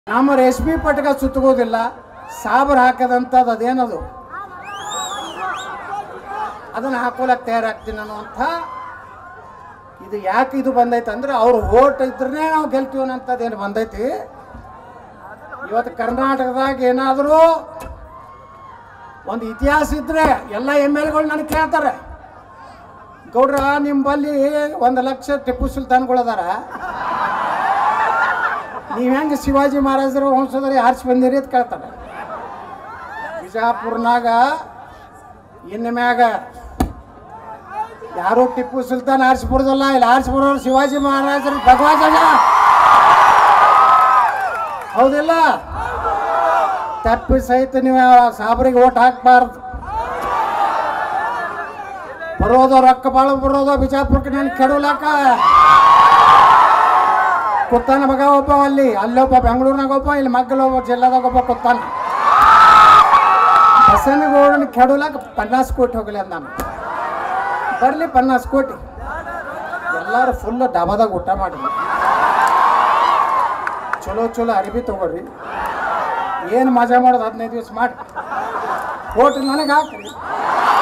ನಮ್ಮ ರೇಷ್ಮೆ ಪಟ್ಕ ಸುತ್ತಗೋದಿಲ್ಲ ಸಾಬ್ರ ಹಾಕದಂಥದ್ದು ಅದೇನದು ಅದನ್ನು ಹಾಕೋಲಕ್ಕೆ ತಯಾರಾಗ್ತೀನಿ ಅನ್ನುವಂಥ ಇದು ಯಾಕೆ ಇದು ಬಂದೈತೆ ಅಂದ್ರೆ ಅವ್ರು ಓಟ್ ಇದ್ರೆ ನಾವು ಗೆಲ್ತೀವಿ ಅನ್ನೋಂಥದ್ದು ಏನು ಬಂದೈತಿ ಇವತ್ತು ಕರ್ನಾಟಕದಾಗ ಏನಾದರೂ ಒಂದು ಇತಿಹಾಸ ಇದ್ರೆ ಎಲ್ಲ ಎಮ್ ಎಲ್ ಗಳು ನನಗೆ ಕೇಳ್ತಾರೆ ಗೌಡ್ರ ನಿಮ್ಮ ಬಲ್ಲಿ ಒಂದು ಲಕ್ಷ ಟಿಪ್ಪು ಸುಲ್ತಾನ್ಗಳು ಅದಾರ ನೀವು ಹೆಂಗೆ ಶಿವಾಜಿ ಮಹಾರಾಜರ ವಂಶದಲ್ಲಿ ಆರಿಸಿ ಬಂದಿರಿ ಅಂತ ಕೇಳ್ತಾರೆ ಬಿಜಾಪುರ್ನಾಗ ಇನ್ನು ಮ್ಯಾಗ ಯಾರು ಟಿಪ್ಪು ಸುಲ್ತಾನ್ ಆರಿಸ್ಬಿಡ್ದಲ್ಲ ಇಲ್ಲಿ ಆರಿಸ್ಬಿಡೋರು ಶಿವಾಜಿ ಮಹಾರಾಜರು ಭಗವಾನ್ ಹೌದಿಲ್ಲ ತಪ್ಪಿ ಸಹಿತ ನೀವು ಸಾಬ್ರಿಗೆ ಓಟ್ ಹಾಕ್ಬಾರ್ದು ಬರೋದು ರೊಕ್ಕ ಭಾಳ ಬರೋದು ಬಿಜಾಪುರಕ್ಕೆ ನಾನು ಕೆಡಲಾಕ ಕುತ್ತಾನ ಮಗ ಒಬ್ಬ ಅಲ್ಲಿ ಅಲ್ಲೊಬ್ಬ ಬೆಂಗಳೂರಿನಾಗ ಒಬ್ಬ ಇಲ್ಲಿ ಮಗ್ಗಲ ಒಬ್ಬ ಜಿಲ್ಲಾದಾಗ ಒಬ್ಬ ಕುತ್ತಾನ ಬಸನಗೌಡನ ಕೆಡಲಾಕ ಪನ್ನಾಸ್ ಕೋಟಿ ಹೋಗಲಿ ಅಂದ ನಾನು ಬರಲಿ ಪನ್ನಾಸ್ ಕೋಟಿ ಎಲ್ಲರೂ ಫುಲ್ ಡಬಾದಾಗ ಊಟ ಮಾಡಿ ಚಲೋ ಚಲೋ ಅರಿವಿ ತಗೋರಿ ಏನು ಮಜಾ ಮಾಡೋದು ಹದಿನೈದು ದಿವಸ ಮಾಡಿ ಓಟ್ ನನಗೆ ಹಾಕ್ರಿ